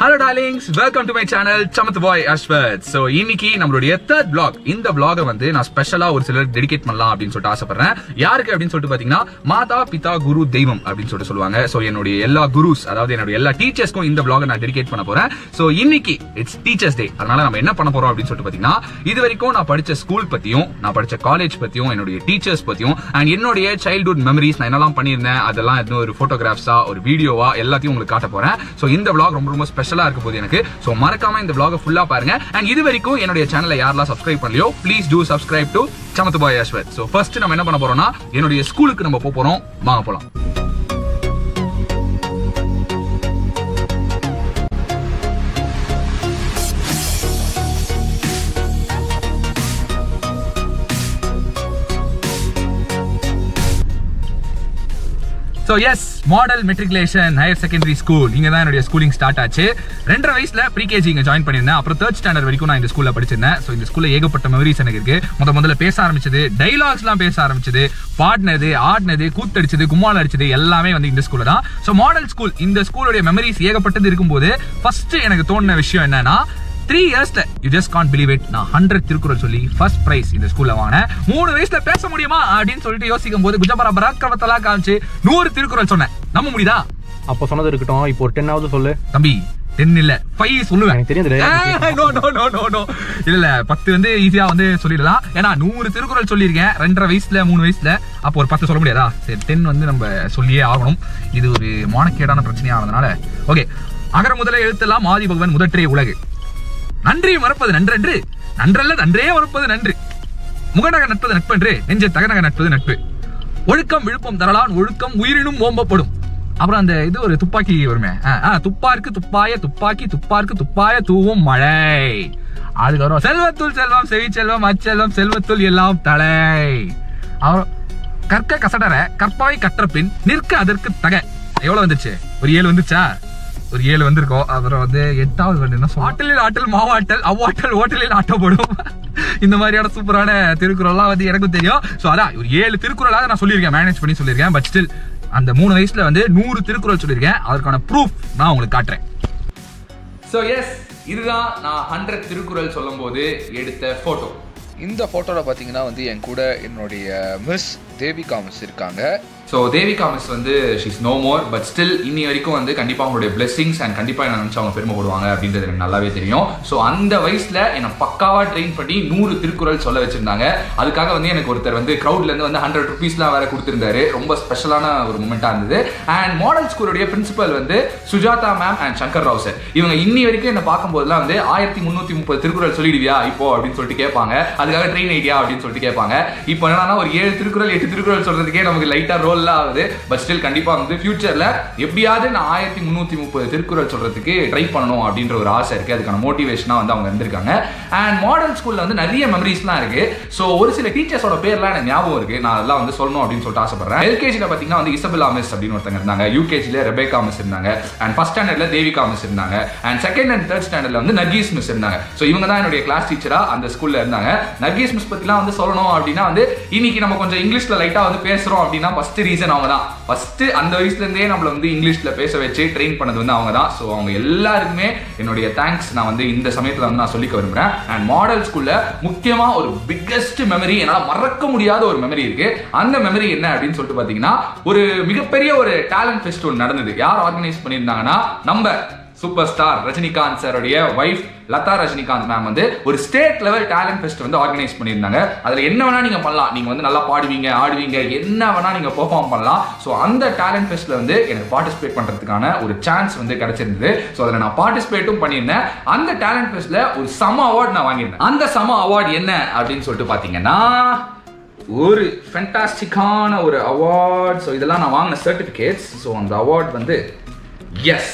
Hello darlings welcome to my channel சமத் boy Ashwath so இன்னைக்கு நம்மளுடைய தேர்ட் vlog இந்த vlog வந்து நான் ஸ்பெஷலா ஒரு சிலர் டெடிகேட் பண்ணலாம் அப்படின்னு சொல்லிட்டு ஆசைப்படுறேன் யாருக்கு அப்படின்னு சொல்லிட்டு பாத்தீங்கன்னா மாதா பிதா குரு தெய்வம் அப்படின்னு சொல்லிட்டு சொல்லுவாங்க சோ என்னுடைய எல்லா குருஸ் அதாவது என்னுடைய எல்லா டீச்சர்ஸ்க்கும் இந்த vlog நான் டெடிகேட் பண்ண போறேன் சோ இன்னைக்கு இட்ஸ் டீச்சர்ஸ் டே அதனால நம்ம என்ன பண்ண போறோம் அப்படின்னு சொல்லிட்டு பாத்தீங்கன்னா இது வரைக்கும் நான் படிச்ச ஸ்கூல் பத்தியும் நான் படிச்ச காலேஜ் பத்தியும் என்னுடைய டீச்சர்ஸ் பத்தியும் அண்ட் என்னுடைய சைல்ட்ஹுட் மெமரிஸ் நான் என்னெல்லாம் பண்ணியிருந்தேன் அதெல்லாம் இன்னும் ஒரு போட்டோகிராஃப்ஸா ஒரு வீடியோவா எல்லாத்தையும் உங்களுக்கு காட்ட போறேன் சோ இந்த vlog ரொம்ப ரொம்ப ஸ்பெஷலா இருக்க போகுது எனக்கு சோ மறக்காம இந்த vlog ஃபுல்லா பாருங்க அண்ட் இது வரைக்கும் என்னுடைய சேனலை யாரெல்லாம் சப்ஸ்கிரைப் பண்ணலையோ ப்ளீஸ் டூ சப்ஸ்கிரைப் டு சமத்து பாய் அஸ்வத் சோ ஃபர்ஸ்ட் நம்ம என்ன பண்ண போறோம்னா என்னுடைய ஸ்கூலுக்கு நம்ம போக போறோம் வாங்க போலாம் so S model matriculation higher secondary school இங்க தான் என்னுடைய ஸ்கூலிங் ஸ்டார்ட் ஆச்சு ரெண்டரை வயசுல ப்ரீகேஜி இங்க ஜாயின் பண்ணியிருந்தேன் அப்புறம் தேர்ட் ஸ்டாண்டர்ட் வரைக்கும் நான் இந்த ஸ்கூல்ல படிச்சிருந்தேன் ஸோ இந்த ஸ்கூல்ல ஏகப்பட்ட மெமரிஸ் எனக்கு இருக்கு முத முதல்ல பேச ஆரம்பிச்சது டைலாக்ஸ்லாம் பேச ஆரம்பிச்சது பாடினது ஆடினது கூத்தடிச்சது கும்மால் அடிச்சது எல்லாமே வந்து இந்த ஸ்கூல்ல தான் ஸோ மாடல் ஸ்கூல் இந்த ஸ்கூலுடைய மெமரிஸ் ஏகப்பட்டது இருக்கும்போது ஃபர்ஸ்ட் எனக்கு தோணுன விஷயம் என்னன்னா த்ரீ இயர்ஸ்ல you just can't believe it நான் ஹண்ட்ரட் திருக்குறள் சொல்லி ஃபர்ஸ்ட் பிரைஸ் இந்த ஸ்கூல்ல வாங்கினேன் மூணு வயசுல பேச முடியுமா அப்படின்னு சொல்லிட்டு யோசிக்கும் போது குஜபரா பராக்கிரமத்தெல்லாம் காமிச்சு நூறு திருக்குறள் சொன்னேன் நம்ப முடியுதா அப்போ சொன்னது இருக்கட்டும் இப்போ ஒரு டென்னாவது சொல்லு தம்பி டென் இல்ல ஃபைவ் சொல்லுவேன் எனக்கு தெரியாது ஏய், no, no, no, no, no. இல்ல இல்ல பத்து வந்து ஈஸியா வந்து சொல்லிடலாம் ஏன்னா நூறு திருக்குறள் சொல்லியிருக்கேன் ரெண்டரை வயசுல மூணு வயசுல அப்போ ஒரு பத்து சொல்ல முடியாதா சரி டென் வந்து நம்ம சொல்லியே ஆகணும் இது ஒரு மானக்கேடான பிரச்சனையா ஆனதுனால ஓகே அகர முதல எழுத்தெல்லாம் ஆதி பகவன் முதற்றே உலகு நன்றி மறப்பது நன்றன்று நன்றல்ல நன்றே மறப்பது நன்று முகநக நட்பது நட்பன்று நெஞ்ச தகநக நட்பது நட்பு ஒழுக்கம் விழுப்பம் தரலான் ஒழுக்கம் உயிரினும் ஓம்பப்படும் அப்புறம் அந்த இது ஒரு துப்பாக்கி வருமே ஆ, ஆ, துப்பார்க்கு துப்பாய துப்பாக்கி துப்பார்க்கு துப்பாய தூவும் மழை அதுக்கப்புறம் செல்வத்துள் செல்வம் செவி செல்வம் அச்செல்வம் செல்வத்துள் எல்லாம் தலை அப்புறம் கற்க கசடர கற்பாய் கற்ற பின் நிற்க அதற்கு தக எவ்வளவு வந்துருச்சு ஒரு ஏழு வந்துருச்சா ஒரு ஏழு வந்திருக்கோம் அப்புறம் வந்து எட்டாவது வந்து என்ன சொல்ல ஆட்டலில் ஆட்டல் மாவாட்டல் அவ்வாட்டல் ஓட்டலில் ஆட்டப்படும் இந்த மாதிரியான சூப்பரான திருக்குறள்லாம் வந்து எனக்கும் தெரியும் ஸோ அதான் ஒரு ஏழு திருக்குறளாக நான் சொல்லியிருக்கேன் மேனேஜ் பண்ணி சொல்லியிருக்கேன் பட் ஸ்டில் அந்த மூணு வயசுல வந்து நூறு திருக்குறள் சொல்லியிருக்கேன் அதற்கான ப்ரூஃப் நான் உங்களுக்கு காட்டுறேன் ஸோ எஸ் இதுதான் நான் ஹண்ட்ரட் திருக்குறள் சொல்லும்போது எடுத்த ஃபோட்டோ இந்த ஃபோட்டோவில் பார்த்தீங்கன்னா வந்து என் கூட என்னுடைய மிஸ் தேவிகா மிஸ் இருக்காங்க ஸோ தேவிகா மிஸ் வந்து she's no more but still இன்னி வரைக்கும் வந்து கண்டிப்பாக அவங்களுடைய பிளெஸிங்ஸ் அண்ட் கண்டிப்பாக என்ன நினச்சி அவங்க பெருமைப்படுவாங்க அப்படின்றது எனக்கு நல்லாவே தெரியும் ஸோ அந்த வயசில் என்னை பக்காவாக ட்ரெயின் பண்ணி நூறு திருக்குறள் சொல்ல வச்சிருந்தாங்க அதுக்காக வந்து எனக்கு ஒருத்தர் வந்து க்ரௌட்லேருந்து வந்து ஹண்ட்ரட் ருபீஸ்லாம் வேற கொடுத்துருந்தாரு ரொம்ப ஸ்பெஷலான ஒரு மூமெண்ட்டாக இருந்தது அண்ட் மாடல் ஸ்கூலுடைய பிரின்சிபல் வந்து Sujatha ma'am and Shankar Rao sir இவங்க இன்னி வரைக்கும் என்ன பார்க்கும்போதெல்லாம் வந்து ஆயிரத்தி முந்நூற்றி முப்பது திருக்குறள் சொல்லிடுவியா இப்போ அப்படின்னு சொல்லிட்டு கேட்பாங்க அதுக்காக ட்ரெயின் ஐடியா அப்படின்னு சொல்லிட்டு கேட்பாங்க இப்போ என்னன்னா ஒரு ஏழு திருக்குறள் எட்டு திருக்குறள் சொல்றதுக்கே நமக்கு லைட்டாக ரோல்லாம் ஆகுது பட் ஸ்டில் கண்டிப்பாக வந்து ஃபியூச்சரில் எப்படியாவது நான் ஆயிரத்தி முந்நூற்றி முப்பது திருக்குறள் சொல்றதுக்கு ட்ரை பண்ணணும் அப்படின்ற ஒரு ஆசை இருக்கு அதுக்கான மோட்டிவேஷனாக வந்து அவங்க இருந்திருக்காங்க அண்ட் மாடல் ஸ்கூலில் வந்து நிறைய மெமரிஸ்லாம் இருக்கு ஸோ ஒரு சில டீச்சர்ஸோட பேர்லாம் எனக்கு ஞாபகம் இருக்கு நான் அதெல்லாம் வந்து சொல்லணும் அப்படின்னு சொல்லிட்டு ஆசைப்படுறேன் எல்கேஜியில் பார்த்தீங்கன்னா வந்து இசபெல்லா மிஸ் அப்படின்னு ஒருத்தங்க இருந்தாங்க யூகேஜியில் ரெபேகா மிஸ் இருந்தாங்க அண்ட் ஃபர்ஸ்ட் ஸ்டாண்டர்ட்ல தேவிகா மிஸ் இருந்தாங்க அண்ட் செகண்ட் அண்ட் தேர்ட் ஸ்டாண்டர்ட்ல வந்து நர்கீஸ் மிஸ் இருந்தாங்க ஸோ இவங்க தான் என்னுடைய கிளாஸ் டீச்சரா அந்த ஸ்கூல்ல இருந்தாங்க நர்கீஸ் மிஸ் பத்திலாம் வந்து சொல்லணும் அப்படின்னா வந்து இன்னைக்கு நம்ம கொஞ்சம் இங்கிலீஷ்ல லைட்டா வந்து பேசுறோம் அப்படின்னா ஃபர்ஸ்ட் ரீசன் அவங்க தான் ஃபர்ஸ்ட் அந்த வயசுல இருந்தே நம்மள வந்து இங்கிலீஷ்ல பேச வச்சு ட்ரெயின் பண்ணது வந்து அவங்க தான் ஸோ அவங்க எல்லாருக்குமே என்னுடைய தேங்க்ஸ் நான் வந்து இந்த சமயத்துல வந்து நான் சொல்லிக்க விரும்புறேன் அண்ட் மாடல் ஸ்கூல்ல முக்கியமா ஒரு பிக்கெஸ்ட் மெமரி என்னால மறக்க முடியாத ஒரு மெமரி இருக்கு அந்த மெமரி என்ன அப்படின்னு சொல்லிட்டு பாத்தீங்கன்னா ஒரு மிகப்பெரிய ஒரு டேலண்ட் ஃபெஸ்ட் ஒன்று நடந்தது யார் ஆர்கனைஸ் பண்ணியிருந்தாங்கன்னா நம்ம சூப்பர் ஸ்டார் ரஜினிகாந்த் சாருடைய ஒய்ஃப் லதா ரஜினிகாந்த் மேம் வந்து ஒரு ஸ்டேட் லெவல் டேலண்ட் ஃபெஸ்ட் வந்து ஆர்கனைஸ் பண்ணியிருந்தாங்க அதுல என்ன வேணா நீங்க பண்ணலாம் நீங்க வந்து நல்லா பாடுவீங்க ஆடுவீங்க என்ன வேணா நீங்க பெர்ஃபார்ம் பண்ணலாம் ஸோ அந்த டேலண்ட் ஃபெஸ்ட்ல வந்து எனக்கு பார்ட்டிசிபேட் பண்றதுக்கான ஒரு சான்ஸ் வந்து கிடைச்சிருந்தது ஸோ அதில் நான் பார்ட்டிசிபேட்டும் பண்ணியிருந்தேன் அந்த டேலண்ட் ஃபெஸ்ட்ல ஒரு சம அவார்ட் நான் வாங்கியிருந்தேன் அந்த சம அவார்ட் என்ன அப்படின்னு சொல்லிட்டு பாத்தீங்கன்னா ஒரு ஃபென்டாஸ்டிக்கான ஒரு அவார்ட் ஸோ இதெல்லாம் நான் வாங்கின சர்டிஃபிகேட்ஸ் ஸோ அந்த அவார்ட் வந்து எஸ்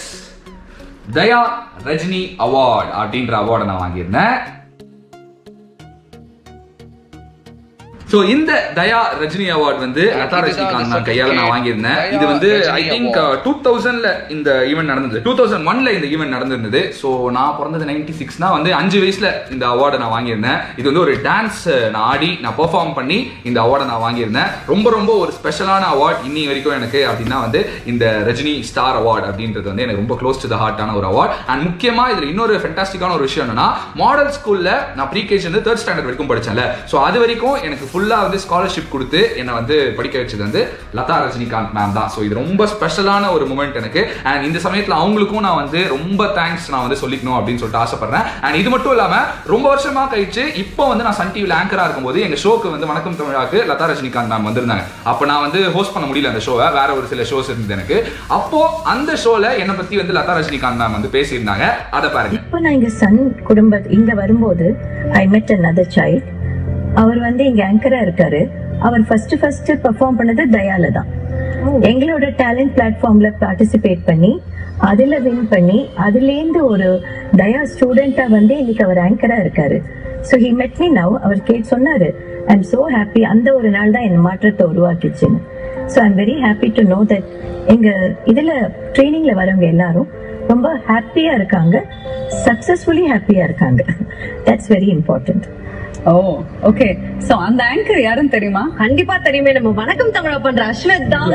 தயா ரஜினி அவார்ட் அப்படின்ற அவார்டை நான் வாங்கியிருந்தேன் சோ இந்த தயா ரஜினி அவார்ட் வந்து லதா இதுதான் ரஜினிகாந்த் அந்த நான் கையால நான் certificate. வாங்கியிருந்தேன் தயா இது வந்து I Rajini think award. Two தௌசண்ட்ல இந்த ஈவெண்ட் நடந்தது டூ தௌசண்ட் ஒன்ல இந்த ஈவெண்ட் நடந்திருந்தது ஸோ நான் பிறந்தது நைன்டி சிக்ஸ்னா வந்து அஞ்சு வயசுல இந்த அவார்டை நான் வாங்கியிருந்தேன் இது வந்து ஒரு டான்ஸ் நான் ஆடி நான் பெர்ஃபார்ம் பண்ணி இந்த அவார்டை நான் வாங்கியிருந்தேன் ரொம்ப ரொம்ப ஒரு ஸ்பெஷலான அவார்ட் இன்னி வரைக்கும் எனக்கு அப்படின்னா வந்து இந்த ரஜினி ஸ்டார் அவார்ட் அப்படின்றது வந்து எனக்கு ரொம்ப க்ளோஸ் டு த ஹார்ட்டான ஒரு அவார்ட் அண்ட் முக்கியமா இதுல இன்னொரு ஃபென்டாஸ்டிக்கான ஒரு விஷயம் என்னன்னா மாடல் ஸ்கூல்ல நான் ப்ரீ கேஜி வந்து தேர்ட் ஸ்டாண்டர்ட் வரைக்கும் படிச்சேன்ல ஸோ அது வரைக்கும் எனக்கு ஃபுல்லா வந்து ஸ்காலர்ஷிப் கொடுத்து என்னை வந்து படிக்க வச்சது வந்து லதா ரஜினிகாந்த் மேம் தான் ஸோ இது ரொம்ப ஸ்பெஷலான ஒரு மூமெண்ட் எனக்கு அண்ட் இந்த சமயத்தில் அவங்களுக்கும் நான் வந்து ரொம்ப தேங்க்ஸ் நான் வந்து சொல்லிக்கணும் அப்படின்னு சொல்லிட்டு ஆசைப்படுறேன் அண்ட் இது மட்டும் இல்லாம ரொம்ப வருஷமா கழிச்சு இப்போ வந்து நான் சன் டிவியில் ஆங்கரா இருக்கும்போது எங்க ஷோக்கு வந்து வணக்கம் தமிழாக்கு லதா ரஜினிகாந்த் மேம் வந்திருந்தாங்க அப்போ நான் வந்து ஹோஸ்ட் பண்ண முடியல அந்த ஷோவை வேற ஒரு சில ஷோஸ் இருந்தது எனக்கு அப்போ அந்த ஷோல என்னை பத்தி வந்து லதா ரஜினிகாந்த் மேம் வந்து பேசியிருந்தாங்க அதை பாருங்க இப்போ நான் இங்க சன் குடும்ப இங்க வரும்போது ஐ மெட் another child அவர் வந்து இங்க ஆங்கரா இருக்காரு அவர் ஃபர்ஸ்ட் ஃபர்ஸ்ட் பெர்ஃபார்ம் பண்ணது தயால தான் எங்களோட டேலண்ட் பிளாட்ஃபார்ம்ல பார்ட்டிசிபேட் பண்ணி அதுல வின் பண்ணி அதுலேருந்து ஒரு தயா ஸ்டூடெண்டா வந்து இன்னைக்கு அவர் ஆங்கரா இருக்காரு so he met me now அவர் கேட் சொன்னாரு ஐ எம் சோ ஹாப்பி அந்த ஒரு நாள் தான் என் மாற்றத்தை உருவாக்கிச்சுன்னு so I'm very happy to know that எங்க இதுல ட்ரைனிங்ல வரவங்க எல்லாரும் ரொம்ப ஹாப்பியா இருக்காங்க சக்சஸ்ஃபுல்லி ஹாப்பியா இருக்காங்க that's very important oh okay so அந்த ஆங்கர் யாருன்னு தெரியுமா கண்டிப்பா தெரியுமே நம்ம வணக்கம் தமிழா பண்ற அஸ்வத் தான்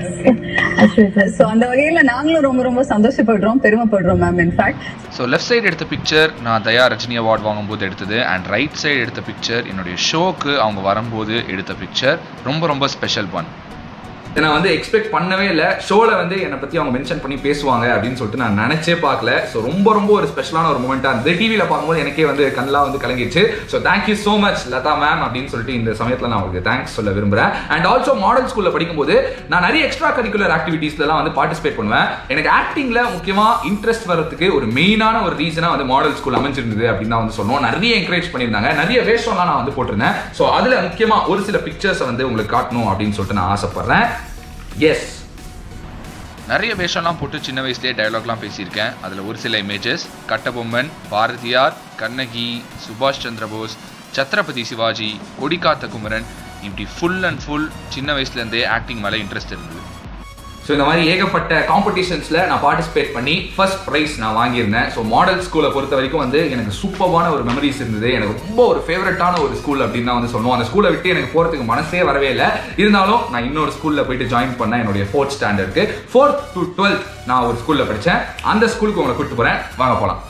சோ அந்த வகையில நாங்களும் ரொம்ப ரொம்ப சந்தோஷப்படுறோம் பெருமைப்படுறோம் ma'am in fact so left side எடுத்த பிக்சர் நான் தயா ரஜினி அவார்ட் வாங்கும்போது எடுத்தது அண்ட் ரைட் சைடு எடுத்த பிக்சர் என்னுடைய ஷோக்கு அவங்க வரும்போது எடுத்த பிக்சர் ரொம்ப ரொம்ப ஸ்பெஷல் ஒன் இதை நான் வந்து எக்ஸ்பெக்ட் பண்ணவே இல்லை ஷோவில் வந்து என்னை பற்றி அவங்க மென்ஷன் பண்ணி பேசுவாங்க அப்படின்னு சொல்லிட்டு நான் நினச்சே பார்க்கல ஸோ ரொம்ப ரொம்ப ஒரு ஸ்பெஷலான ஒரு மூமெண்ட்டாக இருந்தது டிவியில் பார்க்கும்போது எனக்கே வந்து கண்ணெலாம் வந்து கலங்கிடுச்சு so thank you so much Latha ma'am அப்படின்னு சொல்லிட்டு இந்த சமயத்தில் நான் உங்களுக்கு தேங்க்ஸ் சொல்ல விரும்புகிறேன் அண்ட் ஆல்சோ மாடல் ஸ்கூலில் படிக்கும்போது நான் நிறைய எக்ஸ்ட்ரா கரிக்குலர் ஆக்டிவிட்டீஸ்லாம் வந்து பார்ட்டிசிபேட் பண்ணுவேன் எனக்கு ஆக்டிங்கில் முக்கியமாக இன்ட்ரெஸ்ட் வரதுக்கு ஒரு மெயினான ஒரு ரீசனாக வந்து மாடல் ஸ்கூல் அமைஞ்சிருந்தது அப்படின்னு தான் வந்து சொன்னோம் நிறைய என்கரேஜ் பண்ணியிருந்தாங்க நிறைய வேஷம்லாம் நான் வந்து போட்டிருந்தேன் ஸோ அதில் முக்கியமாக ஒரு சில பிக்சர்ஸை வந்து உங்களுக்கு காட்டணும் அப்படின்னு சொல்லிட்டு நான் ஆசைப்படுறேன் எஸ் நிறைய வேஷம்லாம் போட்டு சின்ன வயசுலேயே டயலாக்லாம் பேசியிருக்கேன் அதில் ஒரு சில இமேஜஸ் கட்டபொம்மன் பாரதியார் கண்ணகி சுபாஷ் சந்திரபோஸ் சத்ரபதி சிவாஜி கொடிக்காத்த குமரன் இப்படி ஃபுல் அண்ட் ஃபுல் சின்ன வயசுலேருந்தே ஆக்டிங் மேலே இன்ட்ரெஸ்ட் இருந்தது ஸோ இந்த மாதிரி ஏகப்பட்ட காம்படிஷன்ஸில் நான் பார்ட்டிசிபேட் பண்ணி ஃபர்ஸ்ட் ப்ரைஸ் நான் வாங்கியிருந்தேன் ஸோ மாடல் ஸ்கூலை பொறுத்த வரைக்கும் வந்து எனக்கு சூப்பரான ஒரு மெமரிஸ் இருந்தது எனக்கு ரொம்ப ஒரு ஃபேவரட்டான ஒரு ஸ்கூல் அப்படின்னு தான் வந்து சொல்லுவோம் அந்த ஸ்கூலை விட்டு எனக்கு போகிறதுக்கு மனசே வரவே இல்லை இருந்தாலும் நான் இன்னொரு ஸ்கூலில் போயிட்டு ஜாயின் பண்ணேன் என்னுடைய ஃபோர்த் ஸ்டாண்டர்டுக்கு ஃபோர்த் டு டுவெல்த் நான் ஒரு ஸ்கூலில் படித்தேன் அந்த ஸ்கூலுக்கு உங்களை கூப்பிட்டு போகிறேன் வாங்க போகலாம்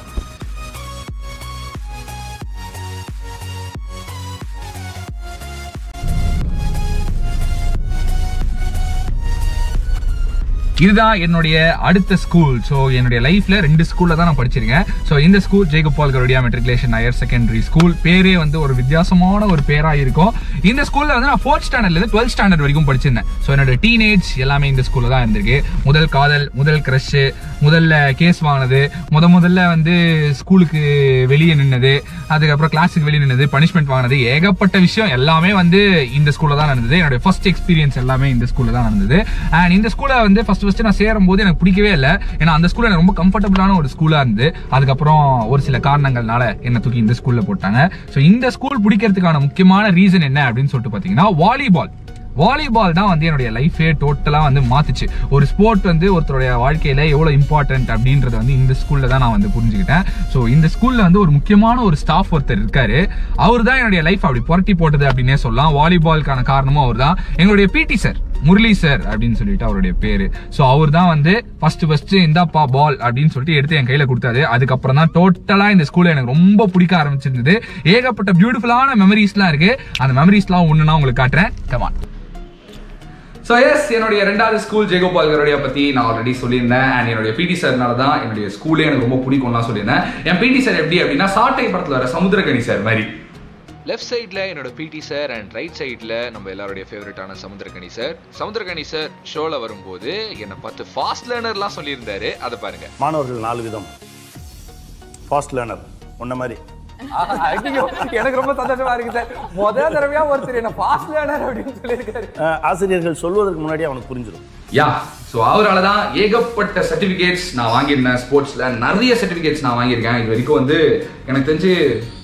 இதுதான் என்னுடைய அடுத்த ஸ்கூல் ஸோ என்னுடைய லைஃப்ல ரெண்டு ஸ்கூல்ல தான் நான் படிச்சிருக்கேன் ஸோ இந்த school Jayagopal Garodia matriculation higher secondary school பேரே வந்து ஒரு வித்தியாசமான ஒரு பேரா இருக்கும் இந்த ஸ்கூல்ல வந்து நான் ஃபோர்த் ஸ்டாண்டர்ட்ல இருந்து டுவெல்த் ஸ்டாண்டர்ட் வரைக்கும் படிச்சிருந்தேன் ஸோ என்னோட டீனேஜ் எல்லாமே இந்த ஸ்கூல்ல தான் இருந்திருக்கு முதல் காதல் முதல் க்ரஷ் முதல்ல கேஸ் வாங்கினது முத முதல்ல வந்து ஸ்கூலுக்கு வெளியே நின்னது அதுக்கப்புறம் கிளாஸுக்கு வெளியே நின்னது பனிஷ்மெண்ட் வாங்கினது ஏகப்பட்ட விஷயம் எல்லாமே வந்து இந்த ஸ்கூல்ல தான் நடந்தது என்னோட ஃபர்ஸ்ட் எக்ஸ்பீரியன்ஸ் எல்லாமே இந்த ஸ்கூல்ல தான் நடந்தது அண்ட் இந்த ஸ்கூல்ல வந்து ஃபர்ஸ்ட் ஃபர்ஸ்ட் நான் சேரும் போது எனக்கு பிடிக்கவே இல்லை ஏன்னா அந்த ஸ்கூல்ல எனக்கு ரொம்ப கம்ஃபர்டபுளான ஒரு ஸ்கூலா இருந்து அதுக்கப்புறம் ஒரு சில காரணங்கள்னால என்ன தூக்கி இந்த ஸ்கூல்ல போட்டாங்க ஸோ இந்த ஸ்கூல் பிடிக்கிறதுக்கான முக்கியமான ரீசன் என்ன அப்படின்னு சொல்லிட்டு பாத்தீங்கன்னா வாலிபால் வாலிபால் தான் வந்து என்னுடைய லைஃபே டோட்டலா வந்து மாத்துச்சு ஒரு ஸ்போர்ட் வந்து ஒருத்தருடைய வாழ்க்கையில எவ்வளவு இம்பார்ட்டன்ட் அப்படின்றத வந்து இந்த ஸ்கூல்ல தான் நான் வந்து புரிஞ்சுக்கிட்டேன் ஸோ இந்த ஸ்கூல்ல வந்து ஒரு முக்கியமான ஒரு ஸ்டாஃப் ஒருத்தர் இருக்காரு அவர் தான் என்னுடைய லைஃப் அப்படி புரட்டி போட்டது அப்படின்னே சொல்லலாம் வாலிபாலுக்கான காரணமும் அவர் தான் எங்களுடைய பிடி சார் முரளி சார் அப்படின்னு சொல்லிட்டு அவருடைய பேரு ஸோ அவர் தான் வந்து ஃபர்ஸ்ட் ஃபர்ஸ்ட் இந்தாப்பா பால் அப்படின்னு சொல்லிட்டு எடுத்து என் கையில கொடுத்தாரு அதுக்கப்புறம் தான் டோட்டலா இந்த ஸ்கூல்ல எனக்கு ரொம்ப பிடிக்க ஆரம்பிச்சிருந்தது ஏகப்பட்ட பியூட்டிஃபுல்லான மெமரிஸ்லாம் இருக்கு அந்த மெமரிஸ்லாம் ஒண்ணுனா உங்களுக்கு காட்டுறேன் கமான் ஸோ எஸ் என்னுடைய ரெண்டாவது ஸ்கூல் ஜெயகோபால் கரோடியா பற்றி நான் ஆல்ரெடி சொல்லியிருந்தேன் அண்ட் என்னுடைய பிடி சார்னால தான் என்னுடைய ஸ்கூலே எனக்கு ரொம்ப பிடிக்கும்லாம் சொல்லியிருந்தேன் என் பிடி சார் எப்படி அப்படின்னா சாட்டை படத்தில் வர சமுத்திரகனி சார் மாதிரி லெஃப்ட் சைடில் என்னோட பிடி சார் அண்ட் ரைட் சைடில் நம்ம எல்லாருடைய ஃபேவரட்டான சமுத்திரகனி சார் சமுத்திரகனி சார் ஷோவில் வரும்போது என்னை பார்த்து ஃபாஸ்ட் லேர்னர்லாம் சொல்லியிருந்தாரு அதை பாருங்க மாணவர்கள் நாலு விதம் ஃபாஸ்ட் லேர்னர் உன்ன மாதிரி ஐயோ, எனக்கு ரொம்ப சந்தோஷமா இருக்கு சார் முதல் தடவையா ஒருத்தர் என்ன பாஸ் லேர்னர் அப்படின்னு சொல்லியிருக்காரு அஹ், ஆசிரியர்கள் சொல்வதற்கு முன்னாடி அவனுக்கு புரிஞ்சிடும் யா ஸோ அவரால் தான் ஏகப்பட்ட சர்டிஃபிகேட்ஸ் நான் வாங்கியிருந்தேன் ஸ்போர்ட்ஸில் நிறைய சர்டிஃபிகேட்ஸ் நான் வாங்கியிருக்கேன் இது வரைக்கும் வந்து எனக்கு தெரிஞ்சு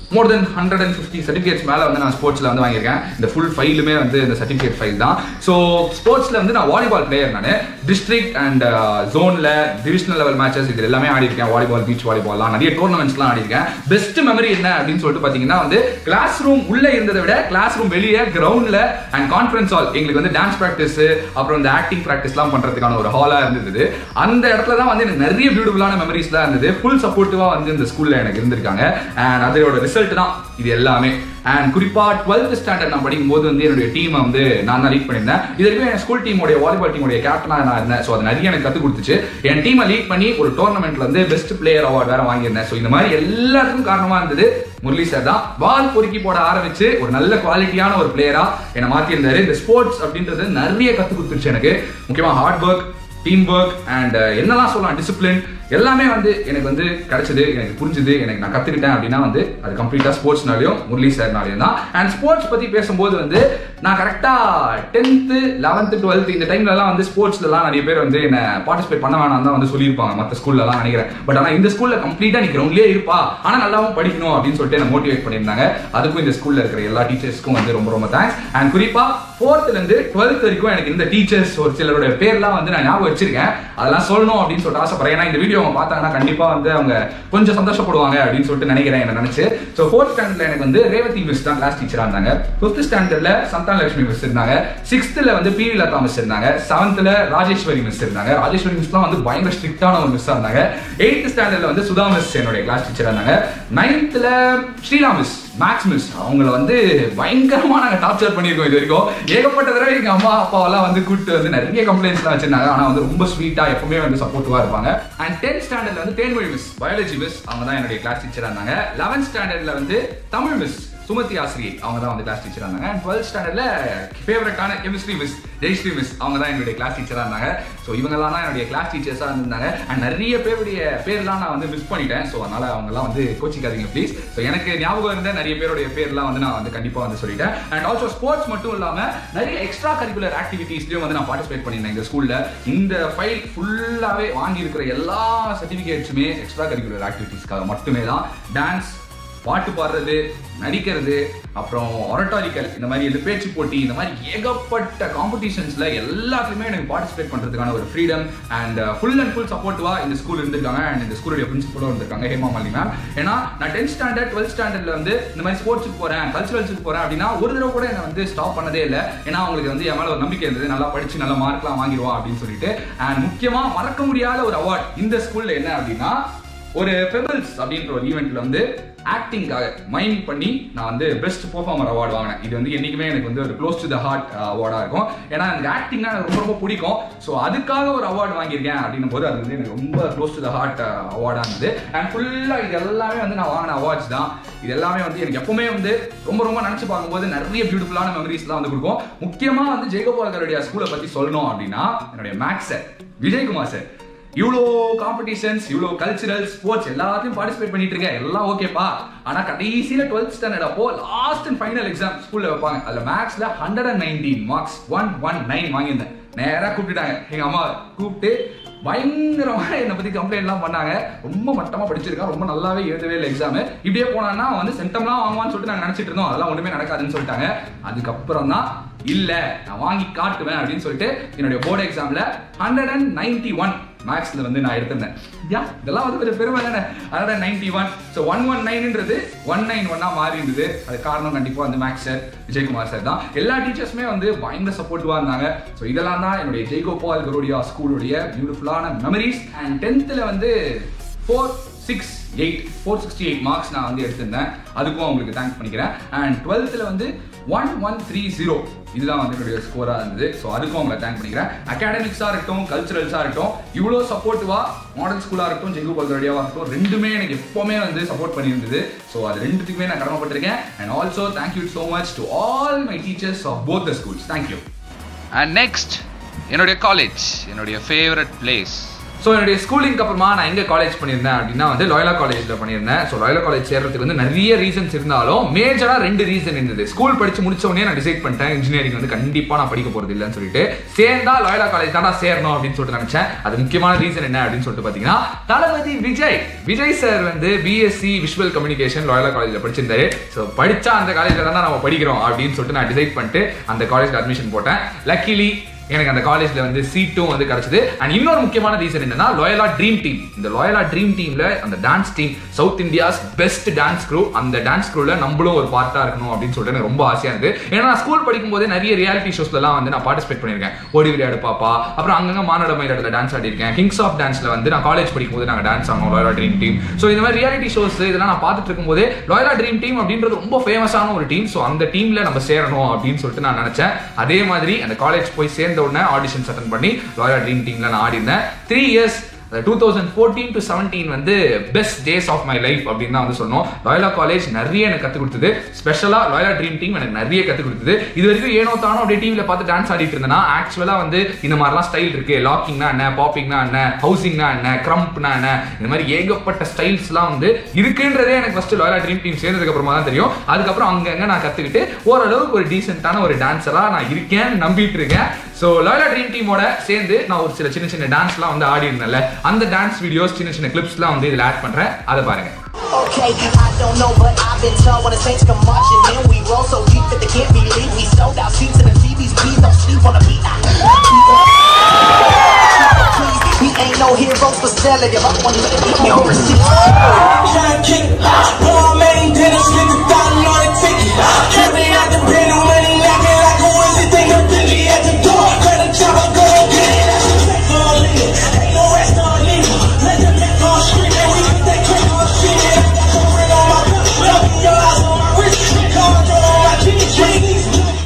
more than hundred and fifty certificates மேலே வந்து நான் ஸ்போர்ட்ஸில் வந்து வாங்கியிருக்கேன் இந்த ஃபுல் ஃபைலுமே வந்து இந்த சர்டிஃபிகேட் ஃபைல் தான் ஸோ ஸ்போர்ட்ஸில் வந்து நான் வாலிபால் பிளேயர் நான் டிஸ்ட்ரிக்ட் அண்ட் ஜோனில் டிவிஷனல் லெவல் மேட்சஸ் இது எல்லாமே ஆடி இருக்கேன் வாலிபால் பீச் வாலிபால்லாம் நிறைய டோர்னமெண்ட்ஸ்லாம் ஆடி இருக்கேன் பெஸ்ட் மெமரி என்ன அப்படின்னு சொல்லிட்டு பார்த்தீங்கன்னா வந்து கிளாஸ் ரூம் உள்ளே இருந்ததை விட கிளாஸ் ரூம் வெளியே கிரவுண்டில் அண்ட் கான்ஃபரன்ஸ் ஹால் எங்களுக்கு வந்து டான்ஸ் ப்ராக்டிஸ் அப்புறம் இந்த ஆக்டிங் ப்ராக்டிஸ்லாம் பண்ணுறதுக்கான ஒரு ஹாலாக இருந்தது அந்த இடத்துல தான் வந்து எனக்கு நிறைய பியூட்டிஃபுல்லான மெமரிஸ்லாம் இருந்தது ஃபுல் சப்போர்ட்டிவாக வந்து இந்த ஸ்கூலில் எனக்கு இருந்திருக்காங்க அண்ட் அதோட ரிசல்ட் தான் இது எல்லாமே அண்ட் குறிப்பா டுவெல்த் ஸ்டாண்டர்ட் நான் படிக்கும் போது வந்து என்னுடைய டீமை வந்து நான் தான் லீட் பண்ணியிருந்தேன் இது வரைக்கும் என் ஸ்கூல் டீமோட வாலிபால் டீமோட கேப்டனாக நான் இருந்தேன் ஸோ அது நிறைய எனக்கு கற்றுக் கொடுத்துச்சு என் டீமை லீட் பண்ணி ஒரு டோர்னமெண்ட்ல வந்து பெஸ்ட் பிளேயர் அவார்ட் வேற வாங்கியிருந்தேன் ஸோ இந்த மாதிரி எல்லாத்துக்கும் காரணமா இருந்தது முரளி சார் தான் பால் பொறுக்கி போட ஆரம்பிச்சு ஒரு நல்ல குவாலிட்டியான ஒரு பிளேயரா என்னை மாத்திருந்தாரு இந்த ஸ்போர்ட்ஸ் அப்படின்றது நிறைய கற்றுக் கொடுத்துருச்சு எனக்கு முக்கியமா hard work team work and என்னெல்லாம் சொல்லலாம் டிசிப்ளின் எல்லாமே வந்து எனக்கு வந்து கிடைச்சது எனக்கு புரிஞ்சுது எனக்கு நான் கத்துக்கிட்டேன் அப்படின்னா வந்து அது கம்ப்ளீட்டா ஸ்போர்ட்ஸ்னாலையும் முரளி சார்னாலையும் தான் அண்ட் ஸ்போர்ட்ஸ் பத்தி பேசும்போது வந்து நான் கரெக்டா டென்த்து லெவன்த்து டுவெல்த் இந்த டைம்ல எல்லாம் வந்து ஸ்போர்ட்ஸ்லாம் நிறைய பேர் வந்து என்ன பார்ட்டிசிபேட் பண்ண வேணாம் தான் வந்து சொல்லியிருப்பாங்க மற்ற ஸ்கூல்ல எல்லாம் நினைக்கிறேன் பட் ஆனா இந்த ஸ்கூல்ல கம்ப்ளீட்டா நீ கிரவுண்ட்லயே இருப்பா ஆனா நல்லாவும் படிக்கணும் அப்படின்னு சொல்லிட்டு என்ன மோட்டிவேட் பண்ணியிருந்தாங்க அதுக்கும் இந்த ஸ்கூல்ல இருக்கிற எல்லா டீச்சர்ஸ்க்கும் வந்து ரொம்ப ரொம்ப தேங்க்ஸ் அண்ட் குறிப்பா ஃபோர்த்ல இருந்து டுவெல்த் வரைக்கும் எனக்கு இந்த டீச்சர்ஸ் ஒரு சிலருடைய பேர்லாம் வந்து நான் ஞாபகம் வச்சிருக்கேன் அதெல்லாம் சொல்லணும் அப்படின்னு சொல்லிட்டு ஆசைப்படுறேன் ஏன்னா இந்த வீடியோ அவங்க பார்த்தாங்கன்னா கண்டிப்பா வந்து அவங்க கொஞ்சம் சந்தோஷப்படுவாங்க அப்படின்னு சொல்லிட்டு நினைக்கிறேன் என்ன நினைச்சு ஸோ ஃபோர்த் ஸ்டாண்டர்ட்ல எனக்கு வந்து ரேவதி மிஸ் தான் கிளாஸ் டீச்சரா இருந்தாங்க ஃபிஃப்த் ஸ்டாண்டர்ட்ல சந்தான லட்சுமி மிஸ் இருந்தாங்க சிக்ஸ்த்ல வந்து பி லதா மிஸ் இருந்தாங்க செவன்த்ல ராஜேஸ்வரி மிஸ் இருந்தாங்க ராஜேஸ்வரி மிஸ்லாம் வந்து பயங்கர ஸ்ட்ரிக்டான ஒரு மிஸ் இருந்தாங்க எயித் ஸ்டாண்டர்ட்ல வந்து சுதா மிஸ் என்னுடைய கிளாஸ் டீச்சரா இருந்தாங்க நைன்த்ல ஸ்ரீலா மிஸ் மேக்ஸ் மிஸ் அவங்கள வந்து பயங்கரமா நாங்க டார்ச்சர் பண்ணியிருக்கோம் இது வரைக்கும் ஏகப்பட்ட தடவை எங்க அம்மா அப்பாவெல்லாம் வந்து கூப்பிட்டு வந்து நிறைய கம்ப்ளைண்ட்ஸ்லாம் வச்சிருந்தாங்க ஆனா வந்து ரொம்ப ஸ்வீட்டா எப்பவுமே வந்து சப்போர்ட்டிவா இருப்பாங்க அண்ட் டென்த் ஸ்டாண்டர்ட்ல வந்து தேன்மொழி மிஸ் பயாலஜி மிஸ் அவங்க தான் என்னுடைய கிளாஸ் டீச்சரா இருந்தாங்க லெவன்த் ஸ்டாண்டர்ட்ல வந்து தமிழ் மிஸ் சுமதி ஆசிரியை அவங்க தான் வந்து கிளாஸ் டீச்சரா இருந்தாங்க அண்ட் டுவெல்த் ஸ்டாண்டர்ட்ல ஃபேவரட்டான கெமிஸ்ட்ரி மிஸ் ஜெயஸ்ரீ மிஸ் அவங்க தான் என்னுடைய கிளாஸ் டீச்சரா இருந்தாங்க ஸோ இவங்கெல்லாம் தான் என்னுடைய கிளாஸ் டீச்சர்ஸா இருந்தாங்க அண்ட் நிறைய பேருடைய பேர்லாம் நான் வந்து மிஸ் பண்ணிட்டேன் ஸோ அதனால அவங்கெல்லாம் வந்து கோச்சிக்காதீங்க ப்ளீஸ் ஸோ எனக்கு ஞாபகம் இருந்த நிறைய பேருடைய பேர்லாம் வந்து நான் வந்து கண்டிப்பா வந்து சொல்லிட்டேன் அண்ட் ஆல்சோ ஸ்போர்ட்ஸ் மட்டும் இல்லாம நிறைய எக்ஸ்ட்ரா கரிக்குலர் ஆக்டிவிட்டீஸ்லயும் வந்து நான் பார்ட்டிசிபேட் பண்ணியிருந்தேன் இந்த ஸ்கூல்ல இந்த ஃபைல் ஃபுல்லாவே வாங்கி இருக்கிற எல்லா சர்டிபிகேட்ஸுமே எக்ஸ்ட்ரா கரிக்குலர் ஆக்டிவிட்டீஸ்க்காக மட்டுமே தான் டான்ஸ் பாட்டு பாடுறது நடிக்கிறது அப்புறம் ஒரட்டாரிக்கல் இந்த மாதிரி இது பேச்சு போட்டி இந்த மாதிரி ஏகப்பட்ட காம்படிஷன்ஸ்ல எல்லாத்துலயுமே எனக்கு பார்ட்டிசிபேட் பண்றதுக்கான ஒரு freedom and full and full சப்போர்ட்டிவா இந்த ஸ்கூல் இருந்திருக்காங்க அண்ட் இந்த ஸ்கூலுடைய பிரின்சிபலும் இருந்திருக்காங்க ஹேமா மாலி மேம் ஏன்னா நான் டென்த் ஸ்டாண்டர்ட் டுவெல்த் ஸ்டாண்டர்ட்ல வந்து இந்த மாதிரி ஸ்போர்ட்ஸுக்கு போறேன் கல்ச்சுரல்ஸுக்கு போறேன் அப்படின்னா ஒரு தடவை கூட என்ன வந்து ஸ்டாப் பண்ணதே இல்லை ஏன்னா அவங்களுக்கு வந்து என் மேல ஒரு நம்பிக்கை இருந்தது நல்லா படிச்சு நல்ல மார்க்லாம் வாங்கிடுவோம் அப்படின்னு சொல்லிட்டு அண்ட் முக்கியமா மறக்க முடியாத ஒரு அவார்ட் இந்த ஸ்கூல்ல என்ன அப்படின்னா ஒரு ஃபெபிள்ஸ் அப்படின்ற ஒரு ஈவெண்ட்ல வந்து ஆக்டிங்காக மைம் பண்ணி நான் வந்து பெஸ்ட் பெர்ஃபார்மர் அவார்டு வாங்கினேன் இது வந்து என்னைக்குமே எனக்கு வந்து ஒரு க்ளோஸ் டு த ஹார்ட் அவார்டாக இருக்கும் ஏன்னா எனக்கு ஆக்டிங்னா எனக்கு ரொம்ப ரொம்ப பிடிக்கும் ஸோ அதுக்காக ஒரு அவார்டு வாங்கியிருக்கேன் அப்படின்னும் போது அது வந்து எனக்கு ரொம்ப க்ளோஸ் டு த ஹார்ட் அவார்டாக இருந்தது அண்ட் ஃபுல்லாக இது எல்லாமே வந்து நான் வாங்கின அவார்ட்ஸ் தான் இது எல்லாமே வந்து எனக்கு எப்பவுமே வந்து ரொம்ப ரொம்ப நினச்சி பார்க்கும்போது நிறைய பியூட்டிஃபுல்லான மெமரிஸ்லாம் வந்து கொடுக்கும் முக்கியமாக வந்து ஜெயகோபால் கருடைய ஸ்கூலை பற்றி சொல்லணும் அப்படின்னா என்னுடைய மேக்ஸ் சார் விஜயகுமார் சார் இவ்வளோ காம்படிஷன்ஸ் இவ்வளோ கல்ச்சுரல் ஸ்போர்ட்ஸ் எல்லாத்தையும் பார்ட்டிசிபேட் பண்ணிட்டு இருக்கேன் எல்லாம் ஓகேப்பா ஆனா கடைசியில டுவெல்த் ஸ்டாண்டர்ட் அப்போ லாஸ்ட் அண்ட் ஃபைனல் எக்ஸாம் ஸ்கூல்ல வைப்பாங்க அதுல மேக்ஸ்ல hundred and nineteen marks one one nine வாங்கியிருந்தேன் நேரா கூப்பிட்டுட்டாங்க எங்க அம்மா கூப்பிட்டு பயங்கரமா என்னை பத்தி கம்ப்ளைண்ட்லாம் பண்ணாங்க ரொம்ப மட்டமா படிச்சிருக்கான் ரொம்ப நல்லாவே எழுதவே இல்லை எக்ஸாம் இப்படியே போனான்னா வந்து சென்டம்லாம் வாங்குவான்னு சொல்லிட்டு நாங்க நினைச்சிட்டு இருந்தோம் அதெல்லாம் ஒண்ணுமே நடக்காதுன்னு சொல்லிட்டாங்க அதுக்கப்புறம் தான் இல்ல நான் வாங்கி காட்டுவேன் அப்படின்னு சொல்லிட்டு என்னுடைய போர்டு எக்ஸாம்ல ஹண்ட்ரட் அண்ட் நைன்டி ஒன் மேக்ஸ்ல வந்து நான் எடுத்திருந்தேன் யா இதெல்லாம் வந்து ஒரு பெருமை தானே hundred ninety one so one one நைன்ன்றது ஒன் நைன் ஒன்னா மாறி இருந்தது அது காரணம் கண்டிப்பா வந்து மேக்ஸ் சார் விஜயகுமார் சார் தான் எல்லா டீச்சர்ஸுமே வந்து பயங்கர சப்போர்ட்டிவா இருந்தாங்க ஸோ இதெல்லாம் தான் என்னுடைய ஜெய்கோபால் கரோடியா ஸ்கூலுடைய பியூட்டிஃபுல்லான மெமரிஸ் அண்ட் டென்த்தில் வந்து four six eight four sixty eight marks நான் வந்து எடுத்திருந்தேன் அதுக்கும் அவங்களுக்கு தேங்க்ஸ் பண்ணிக்கிறேன் அண்ட் டுவெல்த்தில் வந்து ஒன் ஒன் த்ரீ ஜீரோ இதுதான் வந்து என்னுடைய ஸ்கோராக இருந்தது ஸோ அதுக்கும் அவங்களை தேங்க் பண்ணிக்கிறேன் அகாடமிக்ஸாக இருக்கட்டும் கல்ச்சுரல்ஸாக இருக்கட்டும் இவ்வளோ சப்போர்ட்டிவாக மாடல் ஸ்கூலாக இருக்கட்டும் ஜெய்கோபால் ரெடியாவாக இருக்கட்டும் ரெண்டுமே எனக்கு எப்போவுமே வந்து சப்போர்ட் பண்ணியிருந்தது ஸோ அது ரெண்டுத்துக்குமே நான் கடமைப்பட்டிருக்கேன் and also thank you so much to all my teachers of both the schools thank you and next என்னுடைய காலேஜ் என்னுடைய ஃபேவரட் பிளேஸ் ஸோ என்னுடைய ஸ்கூலிங்க்கு அப்புறமா நான் எங்க காலேஜ் பண்ணியிருந்தேன் அப்படின்னா வந்து லாயலா காலேஜ்ல பண்ணியிருந்தேன் ஸோ லாயலா காலேஜ் சேர்றதுக்கு வந்து நிறைய ரீசன்ஸ் இருந்தாலும் மேஜரா ரெண்டு ரீசன் இருந்தது ஸ்கூல் படிச்சு முடிச்ச உடனே நான் டிசைட் பண்ணிட்டேன் இன்ஜினியரிங் வந்து கண்டிப்பா நான் படிக்க போறது இல்லைன்னு சொல்லிட்டு சேர்ந்தா லாயலா காலேஜ் தான் சேரணும் அப்படின்னு சொல்லிட்டு நினைச்சேன் அது முக்கியமான ரீசன் என்ன அப்படின்னு சொல்லிட்டு பாத்தீங்கன்னா தளபதி விஜய் விஜய் சார் வந்து பிஎஸ்சி விஷுவல் கம்யூனிகேஷன் லாயலா காலேஜ்ல படிச்சிருந்தாரு ஸோ படிச்சா அந்த காலேஜ்ல தான் நம்ம படிக்கிறோம் அப்படின்னு சொல்லிட்டு நான் டிசைட் பண்ணிட்டு அந்த காலேஜ்ல அட்மிஷன் போட்டேன் லக்கிலி எனக்கு அந்த காலேஜ்ல வந்து சீட்டும் வந்து கிடைச்சது அண்ட் இன்னொரு முக்கியமான ரீசன் என்னன்னா லோயலா ட்ரீம் டீம் இந்த லோயலா ட்ரீம் டீம்ல அந்த dance team south India's best dance crew அந்த டான்ஸ் க்ரூல நம்மளும் ஒரு பார்ட்டா இருக்கணும் அப்படின்னு சொல்லிட்டு எனக்கு ரொம்ப ஆசையா இருக்கு ஏன்னா நான் ஸ்கூல் படிக்கும் போதே நிறைய ரியாலிட்டி ஷோஸ்லாம் வந்து நான் பார்ட்டிசிபேட் பண்ணிருக்கேன் ஓடி விளையாடு பாப்பா அப்புறம் அங்கங்க மாநாடு மயிலாடுல டான்ஸ் ஆடிருக்கேன் கிங்ஸ் ஆஃப் டான்ஸ்ல வந்து நான் காலேஜ் படிக்கும் போது நாங்க டான்ஸ் ஆனோம் லோயலா ட்ரீம் டீம் ஸோ இந்த மாதிரி ரியாலிட்டி ஷோஸ் இதெல்லாம் நான் பார்த்துட்டு இருக்கும்போது லோயலா ட்ரீம் டீம் அப்படின்றது ரொம்ப ஃபேமஸான ஒரு டீம் ஸோ அந்த டீம்ல நம்ம சேரணும் அப்படின்னு சொல்லிட்டு நான் நினைச்சேன் அதே மாதிரி அந்த காலேஜ் போய் சேர்ந்த உடனே ஆடிஷன்ஸ் அட்டன் பண்ணி லாயலா ட்ரீம் டீம்ல நான் ஆடி இருந்தேன் three years two thousand fourteen to seventeen வந்து best days of my life அப்படின்னு தான் வந்து சொன்னோம் லாயலா காலேஜ் நிறைய எனக்கு கற்றுக் கொடுத்தது ஸ்பெஷலாக லாயலா ட்ரீம் டீம் எனக்கு நிறைய கற்றுக் கொடுத்தது இது வரைக்கும் ஏனோ தானோ அப்படியே டிவியில் பார்த்து டான்ஸ் ஆடிட்டு இருந்தேன்னா ஆக்சுவலாக வந்து இந்த மாதிரிலாம் ஸ்டைல் இருக்கு லாக்கிங்னா என்ன பாப்பிங்னா என்ன ஹவுசிங்னா என்ன க்ரம்ப்னா என்ன இந்த மாதிரி ஏகப்பட்ட ஸ்டைல்ஸ்லாம் வந்து இருக்குன்றதே எனக்கு ஃபர்ஸ்ட் லாயலா ட்ரீம் டீம் சேர்ந்ததுக்கு அப்புறமா தான் தெரியும் அதுக்கப்புறம் அங்கங்க நான் கற்றுக்கிட்டு ஓரளவுக்கு ஒரு டீசென்ட்டான ஒரு டான்ஸராக நான் இருக்கேன்னு நம்பிட்டு இருக்கேன் ஸோ லாயலா ட்ரீம் டீமோட சேர்ந்து நான் ஒரு சில சின்ன சின்ன டான்ஸ்லாம் வந்து ஆடி இருந்தேன்ல அந்த டான்ஸ் வீடியோஸ் சின்ன சின்ன கிளிப்ஸ்லாம் வந்து இதில் ஆட் பண்றேன் அதை பாருங்க Okay, I don't know, but I've been told when the Saints come marching in, we roll so deep that they can't believe we sold out seats in the TVs. Please don't sleep on the beat. Please, we ain't no heroes for selling. If I want to let me overseas. Try to kick it. Poor man, Dennis, get the dollar on the ticket. Carry out the pen and money, knocking like a Wednesday. Up to the at the door. Credit job, I go get it. Take all in. Ain't no rest on me. Let them back on street. And we get that crack on shit. I got some ring on my belt. Love in your eyes on my wrist. Cards on my jeans.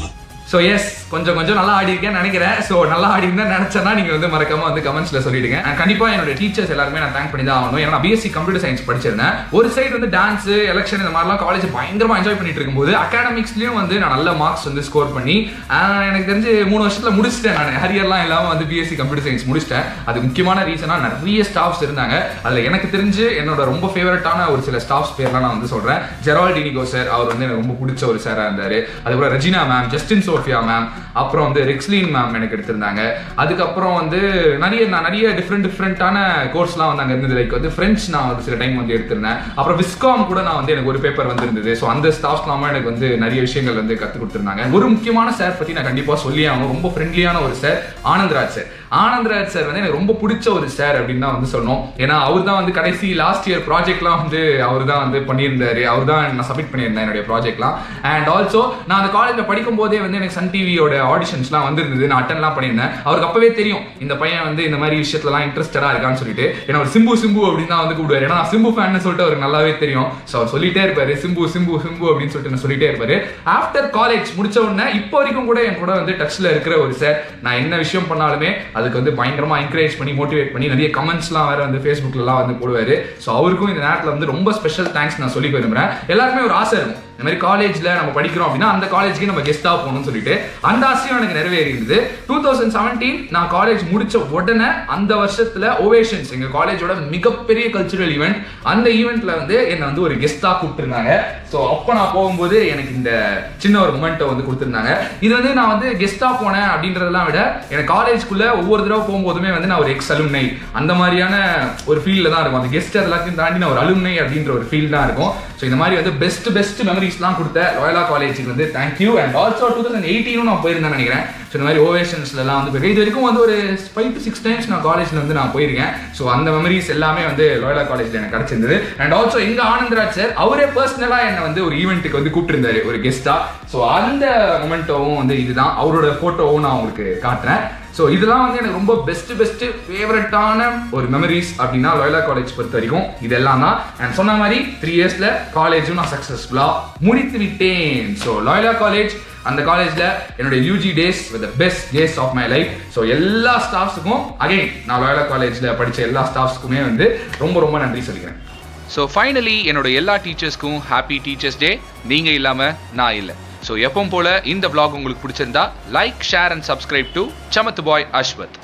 So yes கொஞ்சம் கொஞ்சம் நல்லா ஆடி இருக்கேன்னு நினைக்கிறேன் so நல்லா ஆடி இருந்தா நினைச்சேன்னா நீங்க வந்து மறக்காம வந்து கமெண்ட்ஸ்ல சொல்லிடுங்க And கண்டிப்பா என்னோட டீச்சர்ஸ் எல்லாருமே நான் தேங்க் பண்ணி தான் ஆகணும் ஏன்னா நான் பிஎஸ்சி கம்ப்யூட்டர் சயின்ஸ் படிச்சிருந்தேன் ஒரு சைடு வந்து டான்ஸ் எலெக்ஷன் இந்த மாதிரிலாம் காலேஜ் பயங்கரமா என்ஜாய் பண்ணிட்டு இருக்கும்போது அகாடமிக்ஸ்லயும் வந்து நான் நல்ல மார்க்ஸ் வந்து ஸ்கோர் பண்ணி ஆஹ், எனக்கு தெரிஞ்சு மூணு வருஷத்துல முடிச்சிட்டேன் நான் ஹரியர்லாம் இல்லாம வந்து பிஎஸ்சி கம்ப்யூட்டர் சயின்ஸ் முடிச்சிட்டேன் அது முக்கியமான ரீசனா நிறைய ஸ்டாஃப்ஸ் இருந்தாங்க அதுல எனக்கு தெரிஞ்சு என்னோட ரொம்ப ஃபேவரட்டான ஒரு சில ஸ்டாஃப்ஸ் பேர்லாம் நான் வந்து சொல்றேன் ஜெரால் டினிகோ சார் அவர் வந்து எனக்கு ரொம்ப பிடிச்ச ஒரு சாரா இருந்தாரு அதுக்கப்புறம் Regina ma'am Justin Sophia ma'am அப்புறம் வந்து ரெக்ஸ்லீன் மேம் எனக்கு எடுத்திருந்தாங்க அதுக்கப்புறம் வந்து நிறைய நான் நிறைய டிஃப்ரெண்ட் டிஃப்ரெண்டான கோர்ஸ்லாம் வந்து அங்கே இருந்தது லைக் வந்து ஃப்ரெஞ்ச் நான் வந்து சில டைம் வந்து எடுத்திருந்தேன் அப்புறம் விஸ்காம் கூட நான் வந்து எனக்கு ஒரு பேப்பர் வந்து இருந்தது ஸோ அந்த ஸ்டாஃப்ஸ்லாமா எனக்கு வந்து நிறைய விஷயங்கள் வந்து கற்றுக் கொடுத்துருந்தாங்க ஒரு முக்கியமான சார் பற்றி நான் கண்டிப்பாக சொல்லி ஆகணும் ரொம்ப ஃப்ரெண்ட்லியான ஒரு sir Anandraj sir Anandraj sir வந்து எனக்கு ரொம்ப பிடிச்ச ஒரு சார் அப்படின்னு தான் வந்து சொன்னோம் ஏன்னா அவர் தான் வந்து கடைசி லாஸ்ட் இயர் ப்ராஜெக்ட்லாம் வந்து அவர் தான் வந்து பண்ணியிருந்தாரு அவர் தான் நான் சப்மிட் பண்ணியிருந்தேன் என்னுடைய ப்ராஜெக்ட்லாம் அண்ட் ஆல்சோ நான் அந்த காலேஜில் படிக்கும் போதே வந்து எனக்கு சன் டிவியோட ஆடிஷன்ஸ்லாம் வந்திருந்தது நான் அட்டன்லாம் பண்ணியிருந்தேன் அவருக்கு அப்பவே தெரியும் இந்த பையன் வந்து இந்த மாதிரி விஷயத்துலலாம் இன்ட்ரெஸ்டடாக இருக்கான்னு சொல்லிட்டு ஏன்னா அவர் சிம்பு சிம்பு அப்படின்னு தான் வந்து கூப்பிடுவார் ஏன்னா நான் சிம்பு ஃபேன் சொல்லிட்டு அவருக்கு நல்லாவே தெரியும் ஸோ அவர் சொல்லிட்டே இருப்பாரு சிம்பு சிம்பு சிம்பு அப்படின்னு சொல்லிட்டு நான் சொல்லிட்டே இருப்பாரு ஆஃப்டர் காலேஜ் முடிச்ச உடனே இப்போ வரைக்கும் கூட என் கூட வந்து டச்ல இருக்கிற ஒரு சார் நான் என்ன விஷயம் பண்ணாலுமே அதுக்கு வந்து பயங்கரமா என்கரேஜ் பண்ணி மோட்டிவேட் பண்ணி நிறைய கமெண்ட்ஸ்லாம் வேற வந்து ஃபேஸ்புக்லலாம் வந்து போடுவாரு ஸோ அவருக்கும் இந்த நேரத்தில் வந்து ரொம்ப ஸ்பெஷல் தேங்க்ஸ் நான் சொல்லி விரும்புறேன் எல்லாருக்குமே ஒரு ஆசை இருக்கும் இந்த மாதிரி காலேஜ்ல நம்ம படிக்கிறோம் அப்படின்னா அந்த காலேஜ்க்கு நம்ம கெஸ்டா போகணும்னு சொல்லிட்டு அந்த ஆசையும் எனக்கு நிறைவேறி இருந்தது டூ தௌசண்ட் செவன்டீன் நான் காலேஜ் முடிச்ச உடனே அந்த வருஷத்துல ஓவேஷன்ஸ் எங்க காலேஜோட மிகப்பெரிய கல்ச்சுரல் ஈவெண்ட் அந்த ஈவெண்ட்ல வந்து என்னை வந்து ஒரு கெஸ்டா கூப்பிட்டுருந்தாங்க ஸோ அப்போ நான் போகும்போது எனக்கு இந்த சின்ன ஒரு மொமெண்ட்டை வந்து கொடுத்துருந்தாங்க இது வந்து நான் வந்து கெஸ்டா போனேன் அப்படின்றதெல்லாம் விட எனக்கு காலேஜ்க்குள்ள ஒவ்வொரு தடவை போகும்போதுமே வந்து நான் ஒரு எக்ஸ் அலும்னை அந்த மாதிரியான ஒரு ஃபீல்ல தான் இருக்கும் அந்த கெஸ்ட் எல்லாத்தையும் தாண்டி நான் ஒரு அலும்னை அப்படின்ற ஒரு ஃபீல் தான் இருக்கும் ஸோ இந்த மாதிரி வந்து பெஸ்ட் பெஸ்ட் மெமரிஸ்லாம் கொடுத்த லாயலா காலேஜுக்கு வந்து thank you and also two thousand எயிட்டீனும் நான் போயிருந்தேன் நினைக்கிறேன் ஸோ இந்த மாதிரி ஓவேஷன்ஸ்லாம் வந்து போயிருக்கேன் இது வரைக்கும் வந்து ஒரு ஃபைவ் டு சிக்ஸ் டைம்ஸ் நான் காலேஜ்ல வந்து நான் போயிருக்கேன் ஸோ அந்த மெமரிஸ் எல்லாமே வந்து லாயலா காலேஜ்ல எனக்கு கிடைச்சிருந்தது அண்ட் ஆல்சோ எங்க ஆனந்தராஜ் சார் அவரே பர்சனலா என்னை வந்து ஒரு ஈவெண்ட்டுக்கு வந்து கூப்பிட்டுருந்தாரு ஒரு கெஸ்டா ஸோ அந்த மொமெண்டோவும் வந்து இதுதான் அவரோட போட்டோவும் நான் உங்களுக்கு காட்டுறேன் ஸோ இதெல்லாம் வந்து எனக்கு ரொம்ப பெஸ்ட் பெஸ்ட் ஃபேவரட்டான ஒரு மெமரிஸ் அப்படின்னா லாயலா காலேஜ் பொறுத்த வரைக்கும் இதெல்லாம் தான் அண்ட் சொன்ன மாதிரி த்ரீ இயர்ஸ்ல காலேஜும் நான் சக்ஸஸ்ஃபுல்லா முடித்து விட்டேன் ஸோ லாயலா காலேஜ் அந்த காலேஜ்ல என்னோட UG days with best days of my life so எல்லா ஸ்டாஃப்ஸுக்கும் அகைன் நான் லாயலா காலேஜ்ல படிச்ச எல்லா ஸ்டாஃப்ஸ்க்குமே வந்து ரொம்ப ரொம்ப நன்றி சொல்லிக்கிறேன் ஸோ ஃபைனலி என்னோட எல்லா டீச்சர்ஸ்க்கும் ஹாப்பி டீச்சர்ஸ் டே நீங்கள் இல்லாமல் நான் இல்லை ஸோ எப்பவும் போல இந்த vlog உங்களுக்கு பிடிச்சிருந்தா like share and subscribe to சமத்து பாய் அஸ்வத்